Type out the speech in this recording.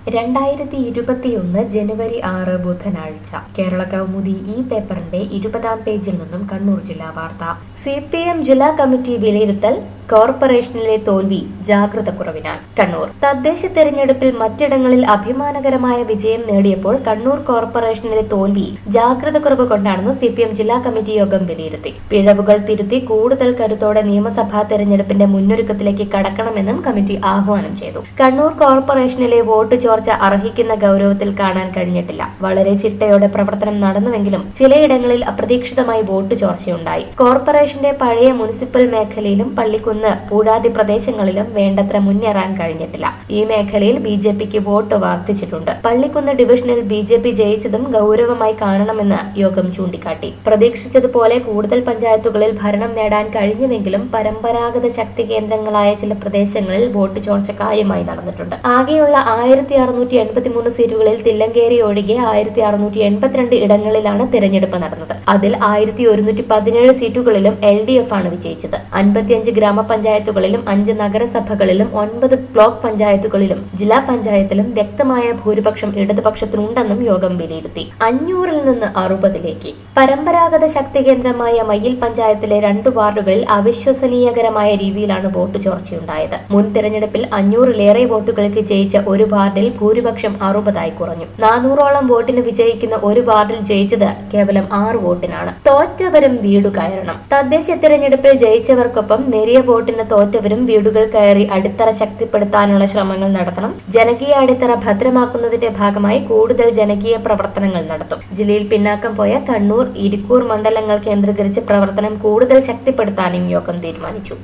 രണ്ടായിരത്തി ഇരുപത്തിയൊന്ന് ജനുവരി ആറ് ബുധനാഴ്ച കേരള കൗമുദി ഈ പേപ്പറിന്റെ ഇരുപതാം പേജിൽ നിന്നും കണ്ണൂർ ജില്ലാ വാർത്ത സി പി എം ജില്ലാ കമ്മിറ്റി വിലയിരുത്തൽ കോർപ്പറേഷനിലെ തോൽവി ജാഗ്രത കുറവിനാൽ കണ്ണൂർ തദ്ദേശ തെരഞ്ഞെടുപ്പിൽ മറ്റിടങ്ങളിൽ അഭിമാനകരമായ വിജയം നേടിയപ്പോൾ കണ്ണൂർ കോർപ്പറേഷനിലെ തോൽവി ജാഗ്രത കുറവ് കൊണ്ടാണെന്ന് സി പി എം ജില്ലാ കമ്മിറ്റി യോഗം വിലയിരുത്തി പിഴവുകൾ തിരുത്തി കൂടുതൽ കരുത്തോടെ നിയമസഭാ തെരഞ്ഞെടുപ്പിന്റെ മുന്നൊരുക്കത്തിലേക്ക് കടക്കണമെന്നും കമ്മിറ്റി ആഹ്വാനം ചെയ്തു കണ്ണൂർ കോർപ്പറേഷനിലെ വോട്ട് ചോർച്ച അർഹിക്കുന്ന ഗൗരവത്തിൽ കാണാൻ കഴിഞ്ഞിട്ടില്ല വളരെ ചിട്ടയോടെ പ്രവർത്തനം നടന്നുവെങ്കിലും ചിലയിടങ്ങളിൽ അപ്രതീക്ഷിതമായി വോട്ട് ചോർച്ചയുണ്ടായി കോർപ്പറേഷന്റെ പഴയ മുനിസിപ്പൽ മേഖലയിലും പള്ളിക്കുന്ന് പൂഴാതി പ്രദേശങ്ങളിലും വേണ്ടത്ര മുന്നേറാൻ കഴിഞ്ഞിട്ടില്ല ഈ മേഖലയിൽ ബി ജെ പിക്ക് വോട്ട് വർദ്ധിച്ചിട്ടുണ്ട് പള്ളിക്കുന്ന് ഡിവിഷനിൽ ബി ജെ പി ജയിച്ചതും ഗൗരവമായി കാണണമെന്ന് യോഗം ചൂണ്ടിക്കാട്ടി പ്രതീക്ഷിച്ചതുപോലെ കൂടുതൽ പഞ്ചായത്തുകളിൽ ഭരണം നേടാൻ കഴിഞ്ഞുവെങ്കിലും പരമ്പരാഗത ശക്തി കേന്ദ്രങ്ങളായ ചില പ്രദേശങ്ങളിൽ വോട്ട് ചോർച്ച കാര്യമായി നടന്നിട്ടുണ്ട് ആകെയുള്ള ആയിരത്തി അറുന്നൂറ്റി എൺപത്തിമൂന്ന് സീറ്റുകളിൽ തില്ലങ്കേരി ഒഴികെ ആയിരത്തി അറുന്നൂറ്റി എൺപത്തിരണ്ട് ഇടങ്ങളിലാണ് തിരഞ്ഞെടുപ്പ് നടന്നത് അതിൽ ആയിരത്തി ഒരുന്നൂറ്റി പതിനേഴ് സീറ്റുകളിലും എൽ ഡി എഫ് ആണ് വിജയിച്ചത് അൻപത്തിയഞ്ച് ഗ്രാമപഞ്ചായത്തുകളിലും അഞ്ച് നഗരസഭകളിലും ഒൻപത് ബ്ലോക്ക് പഞ്ചായത്തുകളിലും ജില്ലാ പഞ്ചായത്തിലും വ്യക്തമായ ഭൂരിപക്ഷം ഇടതുപക്ഷത്തിനുണ്ടെന്നും യോഗം വിലയിരുത്തി അഞ്ഞൂറിൽ നിന്ന് അറുപതിലേക്ക് പരമ്പരാഗത ശക്തി കേന്ദ്രമായ മയ്യിൽ പഞ്ചായത്തിലെ രണ്ട് വാർഡുകളിൽ അവിശ്വസനീയകരമായ രീതിയിലാണ് വോട്ട് ചോർച്ചയുണ്ടായത് മുൻ തെരഞ്ഞെടുപ്പിൽ അഞ്ഞൂറിലേറെ വോട്ടുകൾക്ക് ജയിച്ച ഒരു വാർഡിൽ ഭൂരിപക്ഷം അറുപതായി കുറഞ്ഞു നാനൂറോളം വോട്ടിന് വിജയിക്കുന്ന ഒരു വാർഡിൽ ജയിച്ചത് കേവലം ആറ് വോട്ടിനാണ് തോറ്റവരും വീടു കയറണം തദ്ദേശ തെരഞ്ഞെടുപ്പിൽ ജയിച്ചവർക്കൊപ്പം നേരിയ വോട്ടിന് തോറ്റവരും വീടുകൾ കയറി അടിത്തറ ശക്തിപ്പെടുത്താനുള്ള ശ്രമങ്ങൾ നടത്തണം ജനകീയ അടിത്തറ ഭദ്രമാക്കുന്നതിന്റെ ഭാഗമായി കൂടുതൽ ജനകീയ പ്രവർത്തനങ്ങൾ നടത്തും ജില്ലയിൽ പിന്നാക്കം പോയ കണ്ണൂർ ഇരിക്കൂർ മണ്ഡലങ്ങൾ കേന്ദ്രീകരിച്ച് പ്രവർത്തനം കൂടുതൽ ശക്തിപ്പെടുത്താനും യോഗം തീരുമാനിച്ചു